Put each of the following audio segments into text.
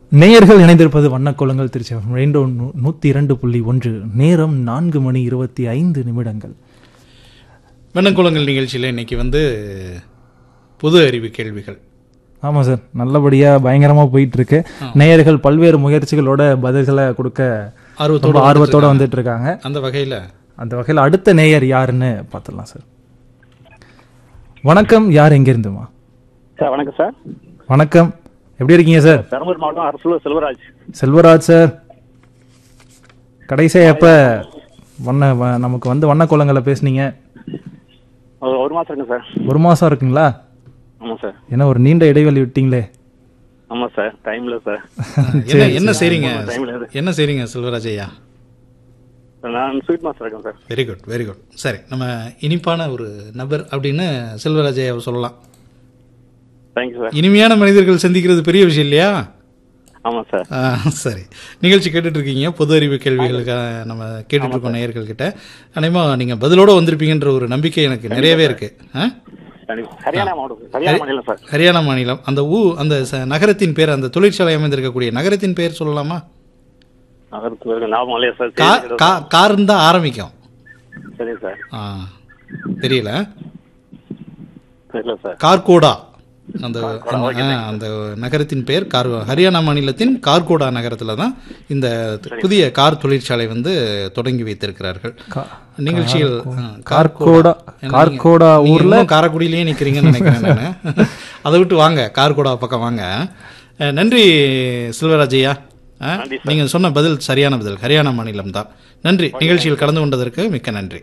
நேயர்கள் இணைந்திருப்பது வண்ணக்கோலங்கள் திருச்சி ரெயின்போ நூ- நூத்தி இரண்டு புள்ளி ஒன்று நேரம் நான்கு மணி இருபத்தி ஐந்து நிமிடங்கள் வெண்ணக்குளங்கள் நிகழ்ச்சியில் இன்னைக்கு வந்து பொது அறிவு கேள்விகள் ஆமா சார் நல்லபடியா பயங்கரமா போயிட்டு இருக்கு நேயர்கள் பல்வேறு முயற்சிகளோட பதில்களை கொடுக்க ஆர்வத்தோட ரொம்ப ஆர்வத்தோட வந்துட்டு இருக்காங்க அந்த வகையில் அந்த வகையில் அடுத்த நேயர் யாருன்னு பார்த்துடலாம் சார் வணக்கம் யார் எங்க இருந்துமா சார் வணக்கம் சார் வணக்கம் எப்படி இருக்கீங்க சார் பெரம்பலூர் மாவட்டம் அரசூர் செல்வராஜ் செல்வராஜ் சார் கடைசியா எப்ப வண்ண வ- நமக்கு வந்து வண்ணக்கோலங்களை பேசுனீங்க ஒரு ஒரு மாசம் இருக்குங்க சார் ஒரு மாசம் இருக்குங்களா ஆமாம் சார் ஏன்னா ஒரு நீண்ட இடைவெளி விட்டீங்களே ஆமாம் சார் டைம்ல சார் என்ன என்ன செய்றீங்க டைம்ல இது என்ன செய்றீங்க செல்வராஜ் ஐயா நான் ஸ்வீட் மாஸ்டர் இருக்கேன் sir very good very good சரி நம்ம இனிப்பான ஒரு நபர் அப்படின்னு செல்வராஜ் ஐயாவை சொல்லலாம் தேங்க்யூ சார் இனிமையான மனிதர்கள் சந்திக்கிறது பெரிய விஷயம் இல்லையா ஆமாம் சார் ஆ, சரி நிகழ்ச்சி கேட்டுட்டு இருக்கீங்க பொது அறிவு கேள்விகளுக்காக நம்ம கேட்டுட்டு இருக்கோம் நேயர்கள் கிட்ட அனைமா நீங்க பதிலோட வந்திருப்பீங்கன்ற ஒரு நம்பிக்கை எனக்கு நிறையவே இருக்கு ஆ? கண்டிப்பா. ஹரியானா மாவட்டம் ஹரியானா மாநிலம் சார் ஹரியானா மாநிலம் அந்த ஊ அந்த ச- நகரத்தின் பேர் அந்த தொழிற்சாலை அமைந்திருக்கக்கூடிய நகரத்தின் பேர் சொல்லலாமா அதற்கு ஒரு ஞாபகம் இல்லையா சார் கா சரி, கா கார்னு தான் ஆரம்பிக்கும் சரி சார் ஆ தெரியல தெரியல சார் கார்கோடா அந்த அந்த- ஆ, அந்த நகரத்தின் பெயர் கார் ஹரியானா மாநிலத்தின் கார்கோடா நகரத்தில் தான் இந்த புதிய கார் தொழிற்சாலை வந்து தொடங்கி வைத்திருக்கிறார்கள் நிகழ்ச்சியில் ஆ, கார்கோடா ஏன்னா கார்கோடா நீங்க ஊர்ல இன்னும் காரைக்குடியிலேயே நிற்கிறீங்கன்னு நினைக்கிறேன் நான் அதை விட்டு வாங்க கார்கோடா பக்கம் வாங்க அஹ், நன்றி செல்வராஜையா அஹ், நீங்க சொன்ன பதில் சரியான பதில் ஹரியானா மாநிலம் தான் நன்றி நிகழ்ச்சியில் கலந்து கொண்டதற்கு மிக்க நன்றி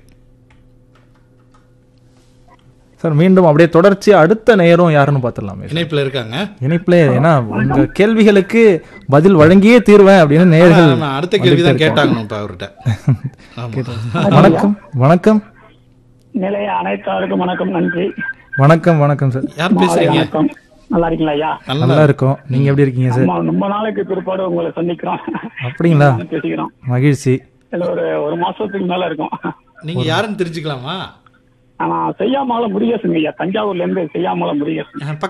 சார் மீண்டும் அப்படியே தொடர்ச்சி அடுத்த நேரம் யாருன்னு பார்த்துடலாமே இணைப்பில் இருக்காங்க இணைப்பிலே ஏன்னா உங்க கேள்விகளுக்கு பதில் வழங்கியே தீர்வேன் அப்படின்னு நேயர்கள் ஆமா, அடுத்த கேள்வி தான் கேட்டாங்க இப்ப அவர்கிட்ட ஆமா. வணக்கம் வணக்கம் நிலைய அனைத்தாருக்கும் வணக்கம் நன்றி வணக்கம் வணக்கம் சார் யார் பேசுறீங்க வணக்கம் நல்லா இருக்கீங்களா ஐயா நல்லா நல்லா இருக்கோம் நீங்க எப்படி இருக்கீங்க சார் ஆமா, ரொம்ப நாளைக்கு பிற்பாடு உங்களை சந்திக்கிறோம் அப்படிங்களா பேசிக்கிறோம் மகிழ்ச்சி இதுல ஒரு ஒரு மாசத்துக்கு மேல இருக்கும் நீங்க யாருன்னு தெரிஞ்சுக்கலாமா ஆனா செய்யாமல முருகேசன் ஐயா தஞ்சாவூர்ல இருந்து செய்யாமல முருகேசன் அஹ்,